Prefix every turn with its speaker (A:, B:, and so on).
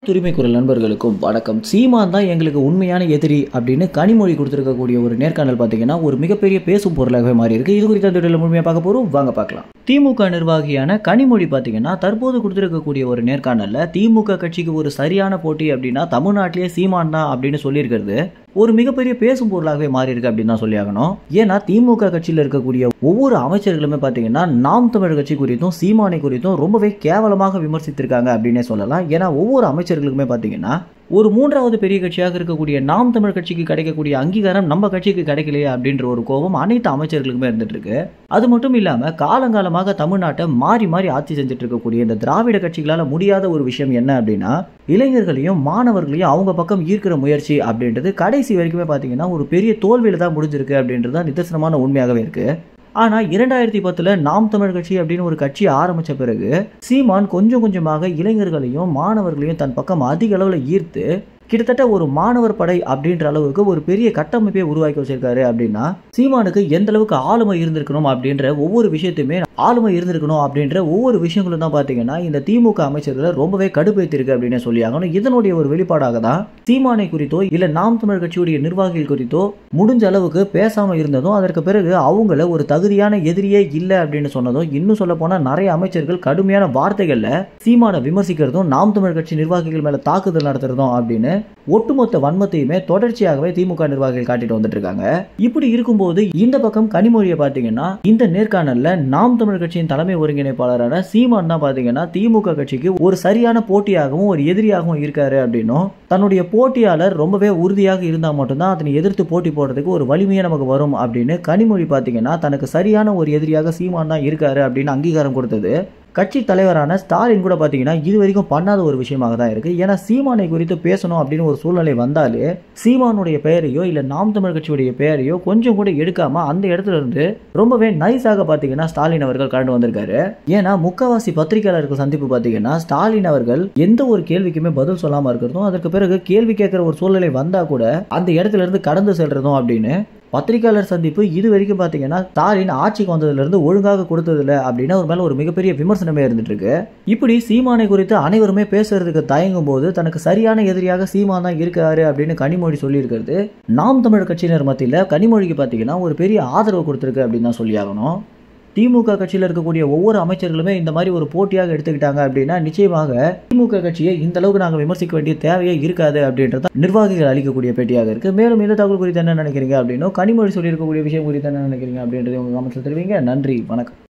A: உரிமை குரல் நண்பர்களுக்கும் வணக்கம் சீமான் தான் எங்களுக்கு உண்மையான எதிரி அப்படின்னு கனிமொழி கொடுத்திருக்கக்கூடிய ஒரு நேர்காணல் பார்த்தீங்கன்னா ஒரு மிகப்பெரிய பேசும் பொருளாகவே மாறி இருக்கு இது குறித்த துறையில் முழுமையாக பார்க்க போறோம் வாங்க பார்க்கலாம் திமுக நிர்வாகியான கனிமொழி பார்த்தீங்கன்னா தற்போது கொடுத்திருக்கக்கூடிய ஒரு நேர்காணல்ல திமுக கட்சிக்கு ஒரு சரியான போட்டி அப்படின்னா தமிழ்நாட்டிலேயே சீமான் தான் அப்படின்னு சொல்லியிருக்கிறது ஒரு மிகப்பெரிய பேசும் பொருளாகவே மாறி இருக்கு அப்படின்னு தான் சொல்லி ஆகணும் ஏன்னா திமுக கட்சியில் இருக்கக்கூடிய ஒவ்வொரு அமைச்சர்களுமே பார்த்தீங்கன்னா நாம் தமிழ் கட்சி குறித்தும் சீமானை குறித்தும் ரொம்பவே கேவலமாக விமர்சித்திருக்காங்க அப்படின்னே சொல்லலாம் ஏன்னா ஒவ்வொரு அமைச்சர்களுக்குமே பார்த்தீங்கன்னா ஒரு மூன்றாவது பெரிய கட்சியாக இருக்கக்கூடிய நாம் தமிழ் கட்சிக்கு கிடைக்கக்கூடிய அங்கீகாரம் நம்ம கட்சிக்கு கிடைக்கலையே அப்படின்ற ஒரு கோபம் அனைத்து அமைச்சர்களுக்குமே இருந்துட்டு இருக்கு அது மட்டும் இல்லாம காலங்காலமாக தமிழ்நாட்டை மாறி மாறி ஆட்சி செஞ்சுட்டு இருக்கக்கூடிய இந்த திராவிட கட்சிகளால முடியாத ஒரு விஷயம் என்ன அப்படின்னா இளைஞர்களையும் மாணவர்களையும் அவங்க பக்கம் ஈர்க்கிற முயற்சி அப்படின்றது கடைசி வரைக்குமே பார்த்தீங்கன்னா ஒரு பெரிய தோல்வியில தான் முடிஞ்சிருக்கு அப்படின்றது தான் நிதர்சனமான உண்மையாகவே இருக்கு ஆனால் இரண்டாயிரத்தி பத்தில் நாம் தமிழ் கட்சி அப்படின்னு ஒரு கட்சி ஆரம்பித்த பிறகு சீமான் கொஞ்சம் கொஞ்சமாக இளைஞர்களையும் மாணவர்களையும் தன் பக்கம் அதிக அளவில் ஈர்த்து கிட்டத்தட்ட ஒரு மாணவர் படை அப்படின்ற அளவுக்கு ஒரு பெரிய கட்டமைப்பை உருவாக்கி வச்சிருக்காரு அப்படின்னா சீமானுக்கு எந்த அளவுக்கு ஆளுமை இருந்திருக்கணும் அப்படின்ற ஒவ்வொரு விஷயத்தையுமே ஆளுமை இருந்திருக்கணும் அப்படின்ற ஒவ்வொரு விஷயங்களும் தான் பார்த்தீங்கன்னா இந்த திமுக அமைச்சர்களை ரொம்பவே கடுப்பேற்றிருக்கு அப்படின்னு சொல்லி ஆகணும் இதனுடைய ஒரு வெளிப்பாடாக தான் சீமானை குறித்தோ இல்லை நாம் தமிழ் கட்சியுடைய நிர்வாகிகள் குறித்தோ முடிஞ்ச அளவுக்கு பேசாம இருந்ததும் அதற்கு பிறகு அவங்கள ஒரு தகுதியான எதிரியே இல்லை அப்படின்னு சொன்னதும் இன்னும் சொல்ல போனா நிறைய அமைச்சர்கள் கடுமையான வார்த்தைகள்ல சீமானை விமர்சிக்கிறதும் நாம் தமிழ் கட்சி நிர்வாகிகள் மேல தாக்குதல் நடத்துறதும் அப்படின்னு ஒட்டுமொத்த வன்மத்தையுமே தொடர்ச்சியாகவே திமுக நிர்வாகிகள் காட்டிட்டு வந்துட்டு இருக்காங்க இப்படி இருக்கும்போது இந்த பக்கம் கனிமொழியை பாத்தீங்கன்னா இந்த நேர்காணல்ல நாம் தமிழ் கட்சியின் தலைமை ஒருங்கிணைப்பாளரான சீமான் தான் பாத்தீங்கன்னா திமுக கட்சிக்கு ஒரு சரியான போட்டியாகவும் ஒரு எதிரியாகவும் இருக்காரு அப்படின்னும் தன்னுடைய போட்டியாளர் ரொம்பவே உறுதியாக இருந்தால் மட்டும்தான் அதனை எதிர்த்து போட்டி போடுறதுக்கு ஒரு வலிமையாக நமக்கு வரும் அப்படின்னு கனிமொழி பார்த்தீங்கன்னா தனக்கு சரியான ஒரு எதிரியாக சீமான் தான் இருக்காரு அப்படின்னு அங்கீகாரம் கொடுத்தது கட்சி தலைவரான ஸ்டாலின் கூட பார்த்தீங்கன்னா இது வரைக்கும் பண்ணாத ஒரு விஷயமாக தான் இருக்குது ஏன்னா சீமானை குறித்து பேசணும் அப்படின்னு ஒரு சூழ்நிலை வந்தாலே சீமானுடைய பெயரையோ இல்லை நாம் தமிழ் கட்சியுடைய பெயரையோ கொஞ்சம் கூட எடுக்காம அந்த இடத்துல இருந்து ரொம்பவே நைஸாக பார்த்தீங்கன்னா ஸ்டாலின் அவர்கள் கலந்து வந்திருக்காரு ஏன்னா முக்கவாசி பத்திரிகையாளர்கள் சந்திப்பு பார்த்தீங்கன்னா ஸ்டாலின் அவர்கள் எந்த ஒரு கேள்விக்குமே பதில் சொல்லாமல் இருக்கிறதும் அதற்கு பிறகு கேள்வி கேட்குற ஒரு சூழ்நிலை வந்தால் கூட அந்த இடத்துல இருந்து கடந்து செல்றதும் அப்படின்னு பத்திரிகையாளர் சந்திப்பு இது வரைக்கும் பார்த்தீங்கன்னா ஸ்டாலின் ஆட்சிக்கு வந்ததுலேருந்து ஒழுங்காக கொடுத்ததில்ல அப்படின்னு ஒரு மேலே ஒரு மிகப்பெரிய விமர்சனமே இருந்துட்டு இருக்கு இப்படி சீமானை குறித்து அனைவருமே பேசுறதுக்கு தயங்கும் போது தனக்கு சரியான எதிரியாக சீமான் தான் இருக்காரு அப்படின்னு கனிமொழி சொல்லியிருக்கிறது நாம் தமிழ் கட்சியினர் மத்தியில் கனிமொழிக்கு பார்த்தீங்கன்னா ஒரு பெரிய ஆதரவு கொடுத்துருக்கு அப்படின்னு தான் சொல்லி ஆகணும் திமுக கட்சியில் இருக்கக்கூடிய ஒவ்வொரு அமைச்சர்களுமே இந்த மாதிரி ஒரு போட்டியாக எடுத்துக்கிட்டாங்க அப்படின்னா நிச்சயமாக திமுக கட்சியை இந்த அளவுக்கு நாங்கள் விமர்சிக்க வேண்டிய தேவையே இருக்காது அப்படின்றது நிர்வாகிகள் அளிக்கக்கூடிய பேட்டியாக இருக்கு மேலும் இந்த தகவல் குறித்து என்ன நினைக்கிறீங்க அப்படின்னும் கனிமொழி சொல்லியிருக்கக்கூடிய விஷயம் குறித்து என்ன நினைக்கிறீங்க அப்படின்றது உங்க கமெண்ட்ஸில் தெரிவிங்க நன்றி வணக்கம்